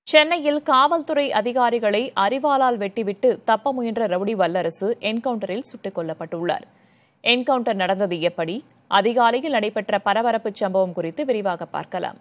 சென்னையில் காவல்துறை அதிகாரிகளை அரிவாளால் வெட்டிவிட்டு தப்ப முயன்ற ரவுடி வல்லரசு என்கவுண்டரில் சுட்டுக் கொல்லப்பட்டுள்ளார் என்கவுண்டர் நடந்தது எப்படி அதிகாலையில் நடைபெற்ற பரபரப்புச் சம்பவம் குறித்து விரிவாக பார்க்கலாம்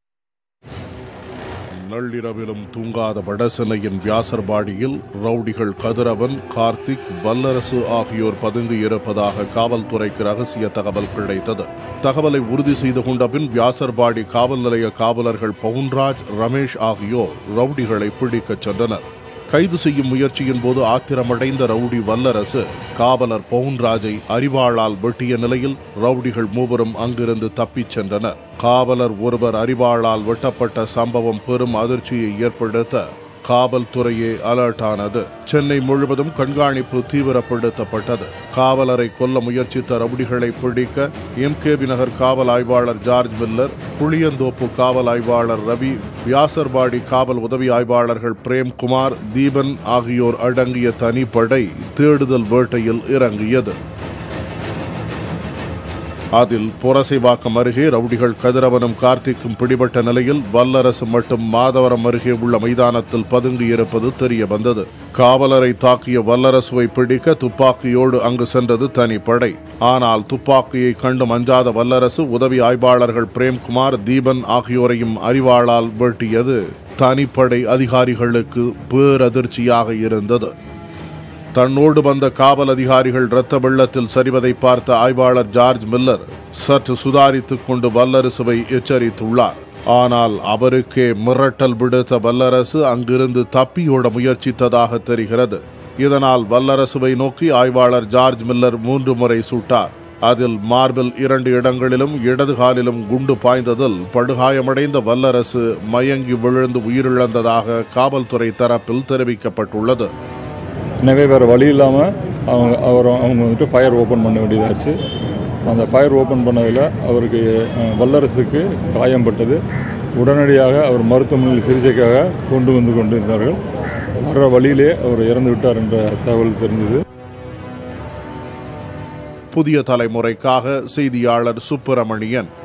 நள்ளிரவிலும் தூங்காத வடசென்னையின் வியாசர்பாடியில் ரவுடிகள் கதிரவன் கார்த்திக் வல்லரசு ஆகியோர் பதுங்கி இருப்பதாக காவல்துறைக்கு ரகசிய தகவல் கிடைத்தது தகவலை உறுதி செய்து கொண்ட பின் வியாசர்பாடி காவல் நிலைய காவலர்கள் பவுன்ராஜ் ரமேஷ் ஆகியோர் ரவுடிகளை பிடிக்கச் சென்றனர் கைது செய்யும் முயற்சியின் போது ஆத்திரமடைந்த ரவுடி வல்லரசு காவலர் பவுன்ராஜை அரிவாளால் வெட்டிய நிலையில் ரவுடிகள் மூவரும் அங்கிருந்து தப்பிச் சென்றனர் காவலர் ஒருவர் அரிவாளால் வெட்டப்பட்ட சம்பவம் பெரும் அதிர்ச்சியை ஏற்படுத்த காவல்துறையே அலர்ட் ஆனது சென்னை முழுவதும் கண்காணிப்பு தீவிரப்படுத்தப்பட்டது காவலரை கொல்ல முயற்சித்த ரவுடிகளை பிடிக்க எம்கேபி நகர் காவல் ஆய்வாளர் ஜார்ஜ் மில்லர் புளியந்தோப்பு காவல் ஆய்வாளர் ரவி வியாசர்பாடி காவல் உதவி ஆய்வாளர்கள் பிரேம்குமார் தீபன் ஆகியோர் அடங்கிய தனிப்படை தேடுதல் வேட்டையில் இறங்கியது அதில் புரசைவாக்கம் அருகே ரவுடிகள் கதிரவனும் கார்த்திக்கும் பிடிபட்ட நிலையில் வல்லரசு மட்டும் மாதவரம் அருகே உள்ள மைதானத்தில் பதுங்கி இருப்பது தெரிய வந்தது காவலரை தாக்கிய வல்லரசுவை பிடிக்க துப்பாக்கியோடு அங்கு சென்றது தனிப்படை ஆனால் துப்பாக்கியை கண்டு மஞ்சாத வல்லரசு உதவி ஆய்வாளர்கள் பிரேம்குமார் தீபன் ஆகியோரையும் அறிவாளால் வெட்டியது தனிப்படை அதிகாரிகளுக்கு பேரதிர்ச்சியாக இருந்தது தன்னோடு வந்த காவல் அதிகாரிகள் இரத்த வெள்ளத்தில் சரிவதை பார்த்த ஆய்வாளர் ஜார்ஜ் மில்லர் சற்று சுதாரித்துக் கொண்டு வல்லரசுவை எச்சரித்துள்ளார் ஆனால் அவருக்கே மிரட்டல் விடுத்த வல்லரசு அங்கிருந்து தப்பியோட முயற்சித்ததாக தெரிகிறது இதனால் வல்லரசுவை நோக்கி ஆய்வாளர் ஜார்ஜ் மில்லர் மூன்று முறை சுட்டார் அதில் மார்பில் இரண்டு இடங்களிலும் இடது காலிலும் குண்டு பாய்ந்ததில் படுகாயமடைந்த வல்லரசு மயங்கி விழுந்து உயிரிழந்ததாக காவல்துறை தரப்பில் தெரிவிக்கப்பட்டுள்ளது எனவே வேறு வழி இல்லாமல் அவங்க அவர் அவங்க வந்துட்டு ஃபயர் ஓப்பன் பண்ண வேண்டியதாச்சு அந்த ஃபயர் ஓப்பன் பண்ணதில் அவருக்கு அஹ், வல்லரசுக்கு காயம்பட்டது உடனடியாக அவர் மருத்துவமனையில் சிகிச்சைக்காக கொண்டு வந்து கொண்டிருந்தார்கள் வர்ற வழியிலே அவர் இறந்து விட்டார் என்ற தகவல் தெரிந்தது புதிய தலைமுறைக்காக செய்தியாளர் சுப்பிரமணியன்